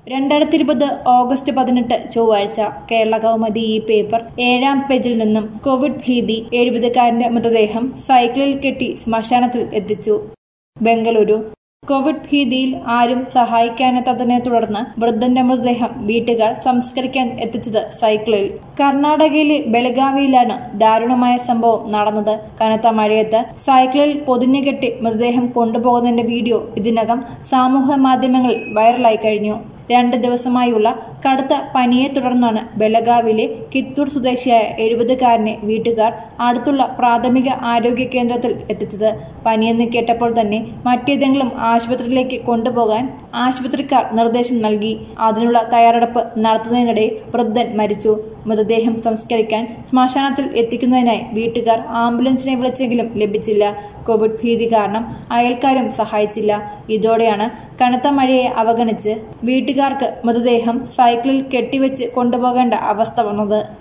രണ്ടായിരത്തി ഇരുപത് ഓഗസ്റ്റ് പതിനെട്ട് ചൊവ്വാഴ്ച കേരള കൗമുദി ഈ പേപ്പർ ഏഴാം പേജിൽ നിന്നും കോവിഡ് ഭീതി എഴുപതുകാരന്റെ മൃതദേഹം സൈക്കിളിൽ കെട്ടി ശ്മശാനത്തിൽ എത്തിച്ചു ബംഗളൂരു കോവിഡ് ഭീതിയിൽ ആരും സഹായിക്കാനെത്താത്തതിനെ തുടർന്ന് വൃദ്ധന്റെ മൃതദേഹം വീട്ടുകാർ സംസ്കരിക്കാൻ എത്തിച്ചത് സൈക്കിളിൽ കർണാടകയിലെ ബെലഗാവിയിലാണ് ദാരുണമായ സംഭവം നടന്നത് കനത്ത മഴയത്ത് സൈക്കിളിൽ പൊതിഞ്ഞുകെട്ടി മൃതദേഹം കൊണ്ടുപോകുന്നതിന്റെ വീഡിയോ ഇതിനകം സാമൂഹ്യ മാധ്യമങ്ങളിൽ വൈറലായി കഴിഞ്ഞു രണ്ട് ദിവസമായുള്ള കടുത്ത പനിയെ തുടർന്നാണ് ബെലഗാവിലെ കിത്തൂർ സ്വദേശിയായ എഴുപതുകാരനെ വീട്ടുകാർ അടുത്തുള്ള പ്രാഥമിക ആരോഗ്യ കേന്ദ്രത്തിൽ എത്തിച്ചത് പനിയെന്ന് കേട്ടപ്പോൾ തന്നെ മറ്റേതെങ്കിലും ആശുപത്രിയിലേക്ക് കൊണ്ടുപോകാൻ ആശുപത്രിക്കാർ നിർദ്ദേശം നൽകി അതിനുള്ള തയ്യാറെടുപ്പ് നടത്തുന്നതിനിടെ വൃദ്ധൻ മരിച്ചു മൃതദേഹം സംസ്കരിക്കാൻ ശ്മശാനത്തിൽ എത്തിക്കുന്നതിനായി വീട്ടുകാർ ആംബുലൻസിനെ വിളിച്ചെങ്കിലും ലഭിച്ചില്ല കോവിഡ് ഭീതി കാരണം അയൽക്കാരും സഹായിച്ചില്ല ഇതോടെയാണ് കനത്ത മഴയെ അവഗണിച്ച് വീട്ടുകാർക്ക് മൃതദേഹം സൈക്കിളിൽ കെട്ടിവെച്ച് കൊണ്ടുപോകേണ്ട അവസ്ഥ വന്നത്